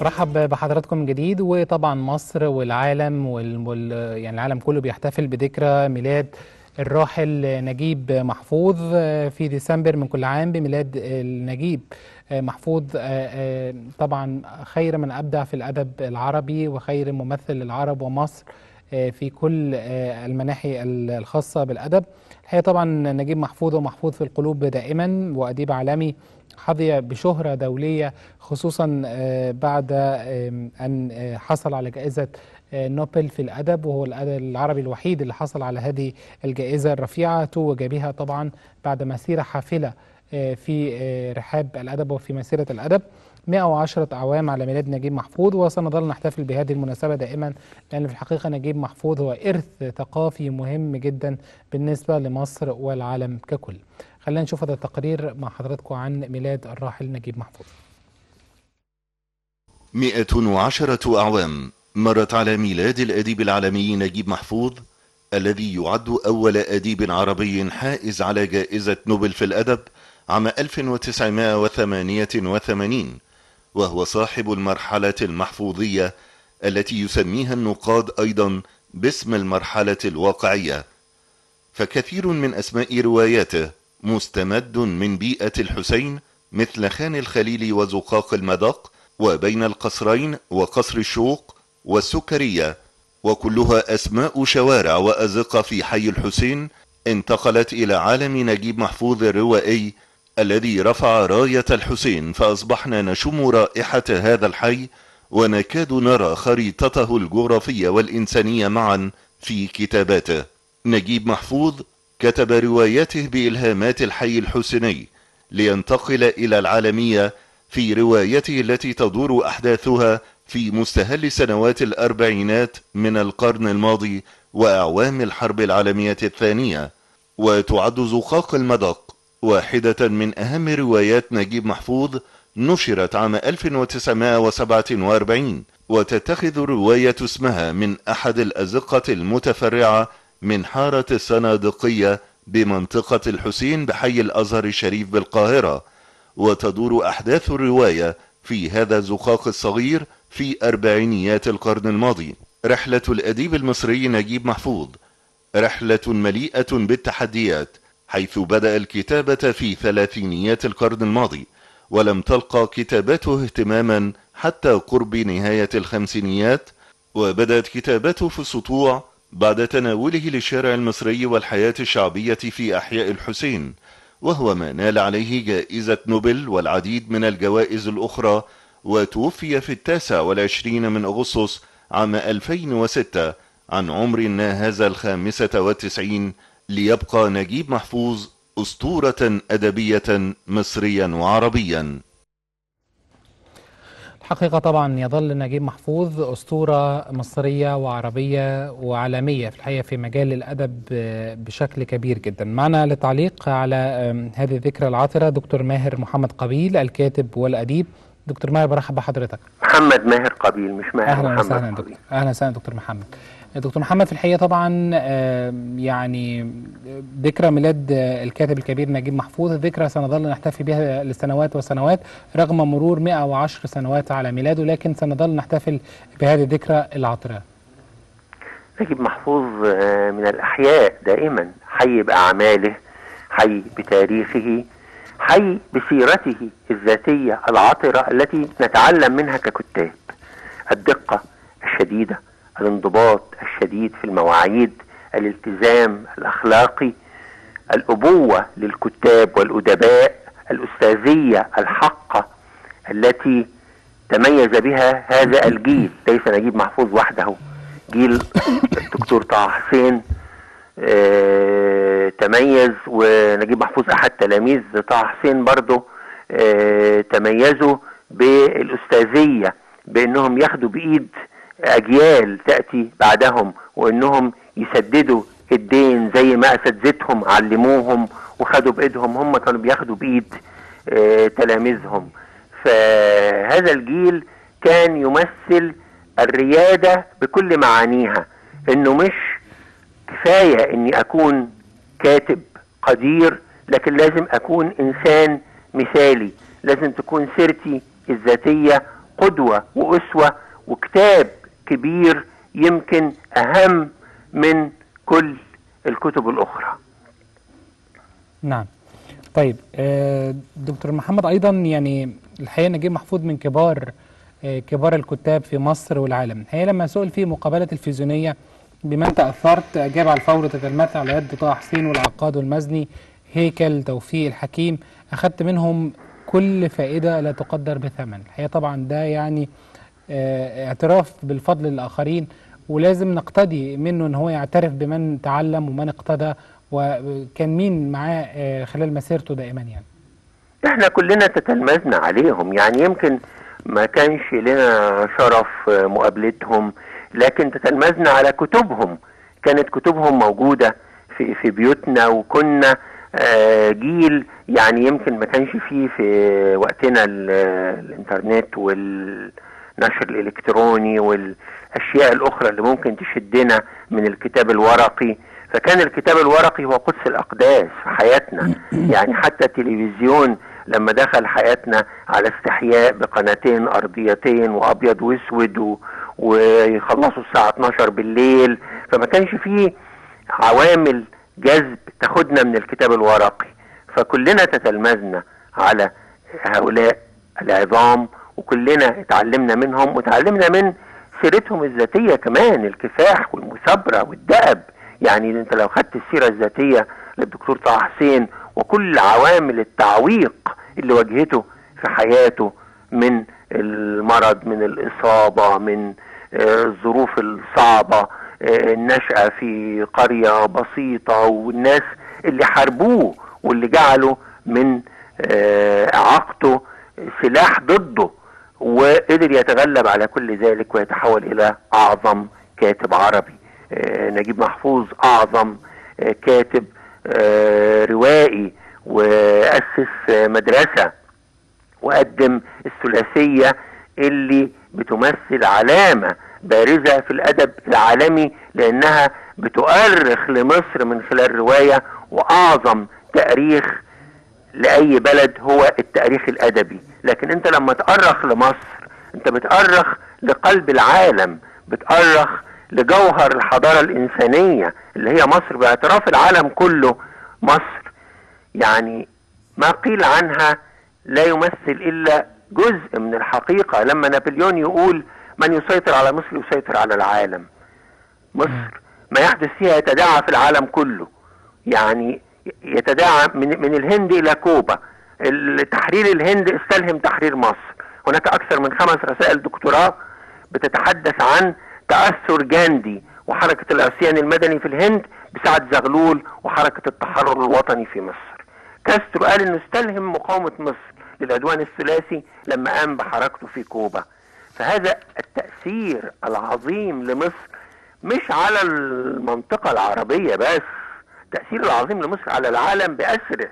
برحب بحضراتكم من جديد وطبعا مصر والعالم وال... وال... يعني العالم كله بيحتفل بذكرى ميلاد الراحل نجيب محفوظ في ديسمبر من كل عام بميلاد النجيب محفوظ طبعا خير من أبدع في الأدب العربي وخير ممثل للعرب ومصر في كل المناحي الخاصة بالأدب الحقيقة طبعا نجيب محفوظ ومحفوظ في القلوب دائما وأديب عالمي حظي بشهرة دولية خصوصا بعد أن حصل على جائزة نوبل في الأدب وهو العربي الوحيد اللي حصل على هذه الجائزة الرفيعة توج بها طبعا بعد مسيرة حافلة في رحاب الأدب وفي مسيرة الأدب 110 أعوام على ميلاد نجيب محفوظ وسنظل نحتفل بهذه المناسبة دائما لأن في الحقيقة نجيب محفوظ هو إرث ثقافي مهم جدا بالنسبة لمصر والعالم ككل خلينا نشوف هذا التقرير مع حضراتكم عن ميلاد الراحل نجيب محفوظ 110 أعوام مرت على ميلاد الأديب العالمي نجيب محفوظ الذي يعد أول أديب عربي حائز على جائزة نوبل في الأدب عام 1988 وهو صاحب المرحلة المحفوظية التي يسميها النقاد أيضا باسم المرحلة الواقعية فكثير من أسماء رواياته مستمد من بيئة الحسين مثل خان الخليل وزقاق المدق وبين القصرين وقصر الشوق والسكرية وكلها أسماء شوارع وأزقة في حي الحسين انتقلت إلى عالم نجيب محفوظ الروائي الذي رفع راية الحسين فأصبحنا نشم رائحة هذا الحي ونكاد نرى خريطته الجغرافية والإنسانية معا في كتاباته نجيب محفوظ كتب رواياته بإلهامات الحي الحسيني لينتقل إلى العالمية في روايته التي تدور أحداثها في مستهل سنوات الأربعينات من القرن الماضي وأعوام الحرب العالمية الثانية وتعد زقاق المدق واحدة من أهم روايات نجيب محفوظ نشرت عام 1947 وتتخذ الرواية اسمها من أحد الأزقة المتفرعة من حارة الصنادقية بمنطقة الحسين بحي الأزهر الشريف بالقاهرة وتدور أحداث الرواية في هذا الزقاق الصغير في أربعينيات القرن الماضي رحلة الأديب المصري نجيب محفوظ رحلة مليئة بالتحديات حيث بدأ الكتابة في ثلاثينيات القرن الماضي ولم تلقى كتاباته اهتماما حتى قرب نهاية الخمسينيات وبدأت كتابته في السطوع بعد تناوله للشارع المصري والحياة الشعبية في أحياء الحسين وهو ما نال عليه جائزة نوبل والعديد من الجوائز الأخرى وتوفي في التاسع والعشرين من أغسطس عام 2006 عن عمر ناهز الخامسة والتسعين ليبقى نجيب محفوظ أسطورة أدبية مصريا وعربيا الحقيقة طبعا يظل نجيب محفوظ أسطورة مصرية وعربية وعالمية في الحقيقة في مجال الأدب بشكل كبير جدا معنا للتعليق على هذه الذكرى العاطرة دكتور ماهر محمد قبيل الكاتب والأديب دكتور ماهر برحب بحضرتك محمد ماهر قبيل مش ماهر أهلا محمد وسهلا دكتور أهلا وسهلا دكتور محمد دكتور محمد في الحقيقة طبعا يعني ذكرى ميلاد الكاتب الكبير نجيب محفوظ ذكرى سنظل نحتفي بها لسنوات وسنوات رغم مرور 110 سنوات على ميلاده لكن سنظل نحتفل بهذه الذكرى العاطرة نجيب محفوظ من الأحياء دائما حي بأعماله حي بتاريخه حي بسيرته الذاتية العاطرة التي نتعلم منها ككتاب الدقة الشديدة الانضباط الشديد في المواعيد الالتزام الأخلاقي الأبوة للكتاب والأدباء الأستاذية الحقة التي تميز بها هذا الجيل ليس نجيب محفوظ وحده جيل الدكتور طه حسين آه تميز ونجيب محفوظ أحد تلاميذ طه حسين برضه آه تميزوا بالأستاذية بأنهم ياخدوا بإيد أجيال تأتي بعدهم وأنهم يسددوا الدين زي ما أساتذتهم علموهم وخدوا بإيدهم هم كانوا بياخدوا بإيد آه تلاميذهم فهذا الجيل كان يمثل الريادة بكل معانيها انه مش كفاية اني اكون كاتب قدير لكن لازم اكون انسان مثالي لازم تكون سيرتي الذاتية قدوة وأسوة وكتاب كبير يمكن أهم من كل الكتب الأخرى نعم طيب آه، دكتور محمد ايضا يعني الحقيقه نجيب محفوظ من كبار آه، كبار الكتاب في مصر والعالم الحقيقه لما سئل في مقابله تلفزيونيه بمن تاثرت اجاب على الفور تتلمذ على يد طه حسين والعقاد والمزني هيكل توفيق الحكيم اخذت منهم كل فائده لا تقدر بثمن الحقيقه طبعا ده يعني آه، اعتراف بالفضل للاخرين ولازم نقتدي منه ان هو يعترف بمن تعلم ومن اقتدى وكان مين معاه آه، خلال مسيرته دائما يعني احنا كلنا تتلمذنا عليهم يعني يمكن ما كانش لنا شرف آه، مقابلتهم لكن تتلمذنا على كتبهم كانت كتبهم موجودة في في بيوتنا وكنا آه، جيل يعني يمكن ما كانش فيه في وقتنا ال- الانترنت والنشر الالكتروني والاشياء الاخرى اللي ممكن تشدنا من الكتاب الورقي فكان الكتاب الورقي هو قدس الاقداس في حياتنا يعني حتى التلفزيون لما دخل حياتنا على استحياء بقناتين ارضيتين وابيض واسود و... ويخلصوا الساعه 12 بالليل فما كانش فيه عوامل جذب تاخدنا من الكتاب الورقي فكلنا تتلمذنا على هؤلاء العظام وكلنا اتعلمنا منهم وتعلمنا من سيرتهم الذاتيه كمان الكفاح والمثابره والدأب يعني انت لو خدت السيره الذاتيه للدكتور طه حسين وكل عوامل التعويق اللي واجهته في حياته من المرض من الاصابه من آه، الظروف الصعبه آه، النشأة في قرية بسيطة والناس اللي حاربوه واللي جعلوا من آه، إعاقته سلاح ضده وقدر يتغلب على كل ذلك ويتحول إلى أعظم كاتب عربي آه، نجيب محفوظ أعظم آه، كاتب آه، روائي وأسس آه، مدرسة وقدم الثلاثية اللي بتمثل علامة بارزة في الأدب العالمي لأنها بتؤرخ لمصر من خلال رواية وأعظم تأريخ لأي بلد هو التاريخ الأدبي لكن أنت لما تأرخ لمصر أنت بتأرخ لقلب العالم بتأرخ لجوهر الحضارة الإنسانية اللي هي مصر باعتراف العالم كله مصر يعني ما قيل عنها لا يمثل الا جزء من الحقيقه لما نابليون يقول من يسيطر على مصر يسيطر على العالم مصر ما يحدث فيها يتداعى في العالم كله يعني يتداعى من من الهند الى كوبا تحرير الهند استلهم تحرير مصر هناك اكثر من خمس رسائل دكتوراه بتتحدث عن تاثر جاندي وحركه العصيان المدني في الهند بسعد زغلول وحركه التحرر الوطني في مصر كاسترو قال انه استلهم مقاومه مصر للعدوان الثلاثي لما قام بحركته في كوبا فهذا التاثير العظيم لمصر مش على المنطقه العربيه بس التاثير العظيم لمصر على العالم باسره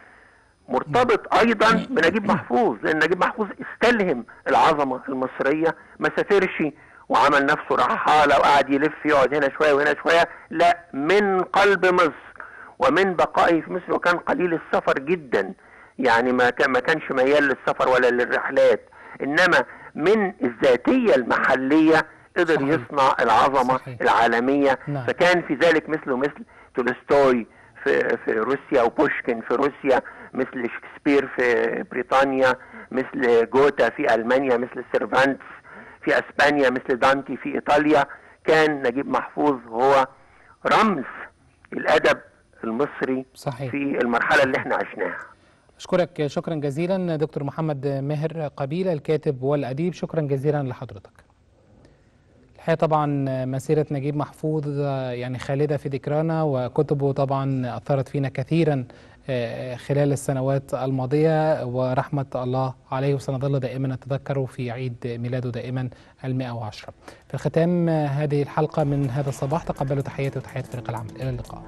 مرتبط ايضا بنجيب محفوظ لان نجيب محفوظ استلهم العظمه المصريه ما سافرش وعمل نفسه رحاله وقعد يلف يقعد هنا شويه وهنا شويه لا من قلب مصر ومن بقائه في مصر وكان قليل السفر جدا يعني ما كان ما كانش ميال للسفر ولا للرحلات انما من الذاتيه المحليه قدر صحيح. يصنع العظمه صحيح. العالميه نعم. فكان في ذلك مثله مثل تولستوي في في روسيا وبوشكين في روسيا مثل شكسبير في بريطانيا مثل جوتا في المانيا مثل سيرفانتس في اسبانيا مثل دانتي في ايطاليا كان نجيب محفوظ هو رمز الادب المصري صحيح في المرحله اللي احنا عشناها أشكرك شكرا جزيلا دكتور محمد ماهر قبيلة الكاتب والأديب شكرا جزيلا لحضرتك الحقيقة طبعا مسيرة نجيب محفوظ يعني خالدة في ذكرانا وكتبه طبعا أثرت فينا كثيرا آه، خلال السنوات الماضية ورحمة الله عليه وسنظل دائما نتذكره في عيد ميلاده دائما المئة وعشرة في الختام آه، هذه الحلقة من هذا الصباح تقبلوا تحياتي وتحيات فريق العمل إلى اللقاء